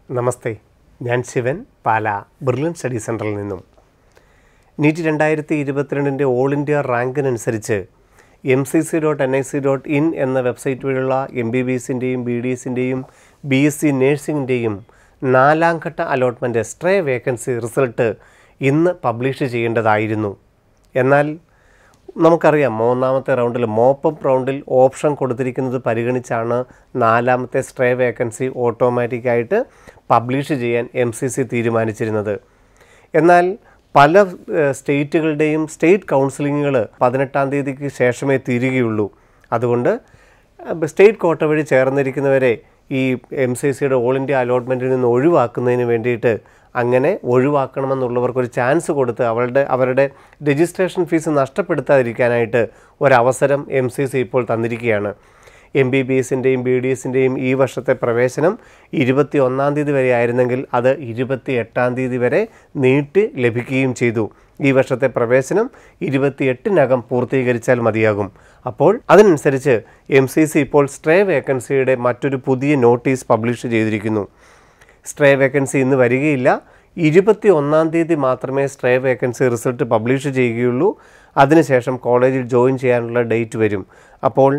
നമസ്തേ ഞാൻ ശിവൻ പാല brilliant study സെൻറ്ററിൽ നിന്നും നീറ്റ് രണ്ടായിരത്തി ഇരുപത്തിരണ്ടിൻ്റെ ഓൾ ഇന്ത്യ റാങ്കിനനുസരിച്ച് M C C dot N I C dot in എന്ന വെബ്സൈറ്റ് വഴിയുള്ള എം ബി ബി എസിൻ്റെയും ബി ഡി എസിൻ്റെയും ബി എസ് സി നേഴ്സിംഗിൻ്റെയും നാലാം ഘട്ട അലോട്ട്മെൻറ്റ് സ്ട്രേ വേക്കൻസി റിസൾട്ട് ഇന്ന് പബ്ലിഷ് ചെയ്യേണ്ടതായിരുന്നു എന്നാൽ നമുക്കറിയാം മൂന്നാമത്തെ റൗണ്ടിൽ മോപ്പപ്പ് റൗണ്ടിൽ ഓപ്ഷൻ കൊടുത്തിരിക്കുന്നത് പരിഗണിച്ചാണ് നാലാമത്തെ സ്ട്രേ വേക്കൻസി ഓട്ടോമാറ്റിക്കായിട്ട് പബ്ലിഷ് ചെയ്യാൻ എം സി സി തീരുമാനിച്ചിരുന്നത് എന്നാൽ പല ഏഹ്, സ്റ്റേറ്റുകളുടെയും സ്റ്റേറ്റ് കൗൺസിലിങ്ങുകൾ പതിനെട്ടാം തീയതിക്ക് ശേഷമേ തീരുകയുള്ളൂ അതുകൊണ്ട് അഹ് സ്റ്റേറ്റ് കോട്ട വഴി ചേർന്നിരിക്കുന്നവരെ ഈ എം സി സിയുടെ ഓൾ ഇന്ത്യ അലോട്ട്മെൻറ്റിൽ നിന്ന് ഒഴിവാക്കുന്നതിന് വേണ്ടിയിട്ട് അങ്ങനെ ഒഴിവാക്കണമെന്നുള്ളവർക്കൊരു ചാൻസ് കൊടുത്ത് അവരുടെ അവരുടെ രജിസ്ട്രേഷൻ ഫീസ് നഷ്ടപ്പെടുത്താതിരിക്കാനായിട്ട് ഒരവസരം എം സി സി ഇപ്പോൾ തന്നിരിക്കുകയാണ് എം ബി ബി എസിൻ്റെയും ബി ഡി എസിൻ്റെയും ഈ വർഷത്തെ പ്രവേശനം ഇരുപത്തി ഒന്നാം തീയതി വരെ ആയിരുന്നെങ്കിൽ അത് ഇരുപത്തി എട്ടാം തീയതി വരെ നീട്ടി ലഭിക്കുകയും ചെയ്തു ഈ വർഷത്തെ പ്രവേശനം ഇരുപത്തിയെട്ടിനകം പൂർത്തീകരിച്ചാൽ മതിയാകും അപ്പോൾ അതിനനുസരിച്ച് എം സി സി ഇപ്പോൾ സ്ട്രേ വേക്കൻസിയുടെ മറ്റൊരു പുതിയ നോട്ടീസ് പബ്ലിഷ് ചെയ്തിരിക്കുന്നു സ്ട്രേ വേക്കൻസി ഇന്ന് വരികയില്ല ഇരുപത്തി ഒന്നാം തീയതി മാത്രമേ സ്ട്രേ വേക്കൻസി റിസൾട്ട് പബ്ലിഷ് ചെയ്യുകയുള്ളൂ അതിനുശേഷം കോളേജിൽ ജോയിൻ ചെയ്യാനുള്ള ഡേറ്റ് വരും അപ്പോൾ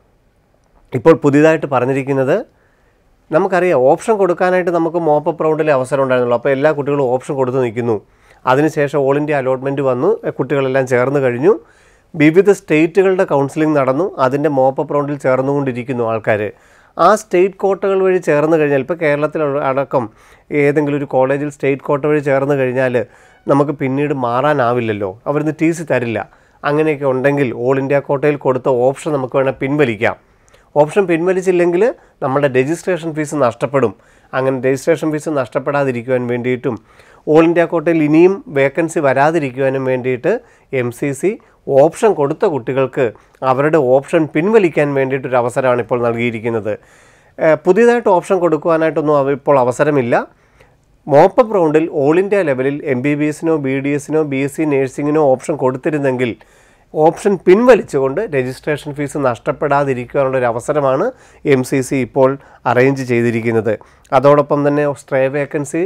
ഇപ്പോൾ പുതിയതായിട്ട് പറഞ്ഞിരിക്കുന്നത് നമുക്കറിയാം ഓപ്ഷൻ കൊടുക്കാനായിട്ട് നമുക്ക് മോപ്പപ്പ് റൗണ്ടിൽ അവസരം ഉണ്ടായിരുന്നുള്ളൂ അപ്പോൾ എല്ലാ കുട്ടികളും ഓപ്ഷൻ കൊടുത്ത് നിൽക്കുന്നു അതിനുശേഷം ഓൾ ഇന്ത്യ അലോട്ട്മെൻറ്റ് വന്നു കുട്ടികളെല്ലാം ചേർന്ന് കഴിഞ്ഞു വിവിധ സ്റ്റേറ്റുകളുടെ കൗൺസിലിംഗ് നടന്നു അതിൻ്റെ മോപ്പപ്പ് റൗണ്ടിൽ ചേർന്നുകൊണ്ടിരിക്കുന്നു ആൾക്കാർ ആ സ്റ്റേറ്റ് കോട്ടകൾ വഴി ചേർന്ന് കഴിഞ്ഞാൽ ഇപ്പോൾ കേരളത്തിൽ അടക്കം ഏതെങ്കിലും ഒരു കോളേജിൽ സ്റ്റേറ്റ് കോട്ട വഴി ചേർന്ന് കഴിഞ്ഞാൽ നമുക്ക് പിന്നീട് മാറാനാവില്ലല്ലോ അവരിന്ന് ടി സി തരില്ല അങ്ങനെയൊക്കെ ഉണ്ടെങ്കിൽ ഓൾ ഇന്ത്യ കോട്ടയിൽ കൊടുത്ത ഓപ്ഷൻ നമുക്ക് വേണേൽ പിൻവലിക്കാം ഓപ്ഷൻ പിൻവലിച്ചില്ലെങ്കിൽ നമ്മുടെ രജിസ്ട്രേഷൻ ഫീസ് നഷ്ടപ്പെടും അങ്ങനെ രജിസ്ട്രേഷൻ ഫീസ് നഷ്ടപ്പെടാതിരിക്കുവാൻ വേണ്ടിയിട്ടും ഓൾ ഇന്ത്യ കോട്ടയിൽ ഇനിയും വേക്കൻസി വരാതിരിക്കുവാനും വേണ്ടിയിട്ട് എം സി സി ഓപ്ഷൻ കൊടുത്ത കുട്ടികൾക്ക് അവരുടെ ഓപ്ഷൻ പിൻവലിക്കാൻ വേണ്ടിയിട്ടൊരു അവസരമാണ് ഇപ്പോൾ നൽകിയിരിക്കുന്നത് ഏഹ് പുതിയതായിട്ട് ഓപ്ഷൻ കൊടുക്കുവാനായിട്ടൊന്നും അവ- ഇപ്പോൾ അവസരമില്ല മോപ്പപ്പ് റൗണ്ടിൽ ഓൾ ഇന്ത്യ ലെവലിൽ എം ബി ബി എസിനോ ബി ഡി എസിനോ ബി എസ് സി നേഴ്സിങ്ങിനോ ഓപ്ഷൻ കൊടുത്തിരുന്നെങ്കിൽ ഓപ്ഷൻ പിൻവലിച്ചുകൊണ്ട് രജിസ്ട്രേഷൻ ഫീസ് നഷ്ടപ്പെടാതിരിക്കാനുള്ള ഒരു അവസരമാണ് എം സി സി ഇപ്പോൾ അറേഞ്ച് ചെയ്തിരിക്കുന്നത് അതോടൊപ്പം തന്നെ സ്ട്രേ വേക്കൻസി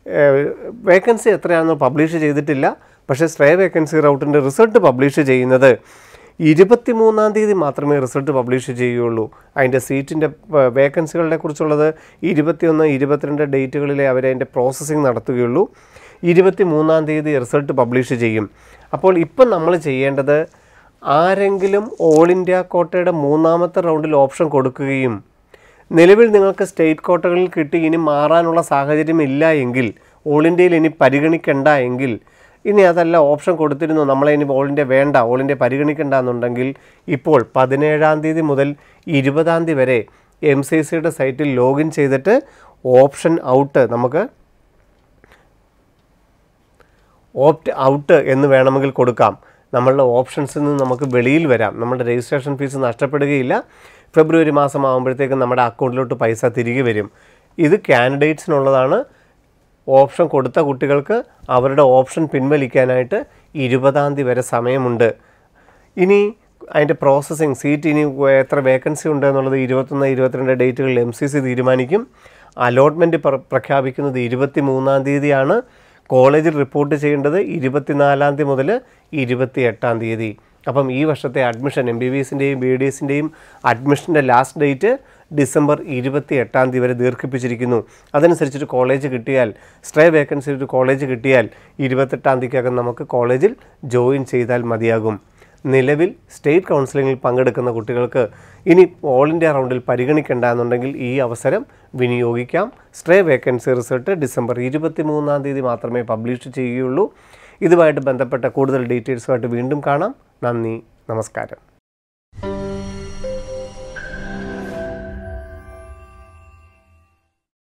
വേക്കൻസി എത്രയാണെന്ന് പബ്ലിഷ് ചെയ്തിട്ടില്ല പക്ഷേ സ്ട്രേ വേക്കൻസി റൗട്ടിൻ്റെ റിസൾട്ട് പബ്ലിഷ് ചെയ്യുന്നത് ഇരുപത്തിമൂന്നാം തീയതി മാത്രമേ റിസൾട്ട് പബ്ലിഷ് ചെയ്യുകയുള്ളൂ അതിൻ്റെ സീറ്റിൻ്റെ വേക്കൻസികളെ കുറിച്ചുള്ളത് ഇരുപത്തിയൊന്ന് ഇരുപത്തിരണ്ട് ഡേറ്റുകളിലെ അവരതിൻ്റെ പ്രോസസ്സിങ് നടത്തുകയുള്ളൂ ഇരുപത്തി മൂന്നാം തീയതി റിസൾട്ട് പബ്ലിഷ് ചെയ്യും അപ്പോൾ ഇപ്പം നമ്മൾ ചെയ്യേണ്ടത് ആരെങ്കിലും ഓൾ ഇന്ത്യ കോട്ടയുടെ മൂന്നാമത്തെ റൗണ്ടിൽ ഓപ്ഷൻ കൊടുക്കുകയും നിലവിൽ നിങ്ങൾക്ക് സ്റ്റേറ്റ് കോട്ടകളിൽ കിട്ടി ഇനി മാറാനുള്ള സാഹചര്യം ഇല്ല എങ്കിൽ ഓൾ ഇന്ത്യയിൽ ഇനി പരിഗണിക്കണ്ട എങ്കിൽ ഇനി അതല്ല ഓപ്ഷൻ കൊടുത്തിരുന്നു നമ്മളെ ഇനി ഓൾ ഇന്ത്യ വേണ്ട ഓൾ ഇന്ത്യ പരിഗണിക്കണ്ട എന്നുണ്ടെങ്കിൽ ഇപ്പോൾ പതിനേഴാം തീയതി മുതൽ ഇരുപതാം തീയതി വരെ എം സി സിയുടെ സൈറ്റിൽ ലോഗിൻ ചെയ്തിട്ട് ഓപ്ഷൻ ഔട്ട് നമുക്ക് ഓപ്റ്റ് ഔട്ട് എന്ന് വേണമെങ്കിൽ കൊടുക്കാം നമ്മളുടെ ഓപ്ഷൻസിൽ നിന്ന് നമുക്ക് വെളിയിൽ വരാം നമ്മുടെ രജിസ്ട്രേഷൻ ഫീസ് നഷ്ടപ്പെടുകയില്ല ഫെബ്രുവരി മാസം ആകുമ്പോഴത്തേക്കും നമ്മുടെ അക്കൗണ്ടിലോട്ട് പൈസ തിരികെ വരും ഇത് കാൻഡിഡേറ്റ്സിനുള്ളതാണ് ഓപ്ഷൻ കൊടുത്ത കുട്ടികൾക്ക് അവരുടെ ഓപ്ഷൻ പിൻവലിക്കാനായിട്ട് ഇരുപതാം തീയതി വരെ സമയമുണ്ട് ഇനി അതിൻ്റെ പ്രോസസ്സിങ് സീറ്റ് ഇനി എത്ര വേക്കൻസി ഉണ്ട് എന്നുള്ളത് ഇരുപത്തൊന്ന് ഇരുപത്തിരണ്ട് ഡേറ്റുകളിൽ എം സി സി തീരുമാനിക്കും അലോട്ട്മെൻറ്റ് പ്രഖ്യാപിക്കുന്നത് ഇരുപത്തി മൂന്നാം തീയതിയാണ് കോളേജിൽ റിപ്പോർട്ട് ചെയ്യേണ്ടത് ഇരുപത്തിനാലാം തീയതി മുതൽ ഇരുപത്തി എട്ടാം തീയതി അപ്പം ഈ വർഷത്തെ അഡ്മിഷൻ എം ബി ബി എസിൻ്റെയും ബി ഡി എസിൻ്റെയും അഡ്മിഷൻ്റെ ലാസ്റ്റ് ഡേറ്റ് ഡിസംബർ ഇരുപത്തി എട്ടാം തീയതി വരെ ദീർഘിപ്പിച്ചിരിക്കുന്നു അതനുസരിച്ചൊരു കോളേജ് കിട്ടിയാൽ സ്ട്രേ വേക്കൻസി ഒരു കോളേജ് കിട്ടിയാൽ ഇരുപത്തെട്ടാം തീയതിക്കകം നമുക്ക് കോളേജിൽ ജോയിൻ ചെയ്താൽ മതിയാകും നിലവിൽ സ്റ്റേറ്റ് കൗൺസിലിങ്ങിൽ പങ്കെടുക്കുന്ന കുട്ടികൾക്ക് ഇനി ഓൾ ഇന്ത്യ റൗണ്ടിൽ പരിഗണിക്കേണ്ട എന്നുണ്ടെങ്കിൽ ഈ അവസരം വിനിയോഗിക്കാം സ്ട്രേ വേക്കൻസി റിസൾട്ട് ഡിസംബർ ഇരുപത്തി മൂന്നാം തീയതി മാത്രമേ പബ്ലിഷ് ചെയ്യുകയുള്ളൂ ഇതുമായിട്ട് ബന്ധപ്പെട്ട കൂടുതൽ ഡീറ്റെയിൽസുമായിട്ട് വീണ്ടും കാണാം നന്ദി നമസ്കാരം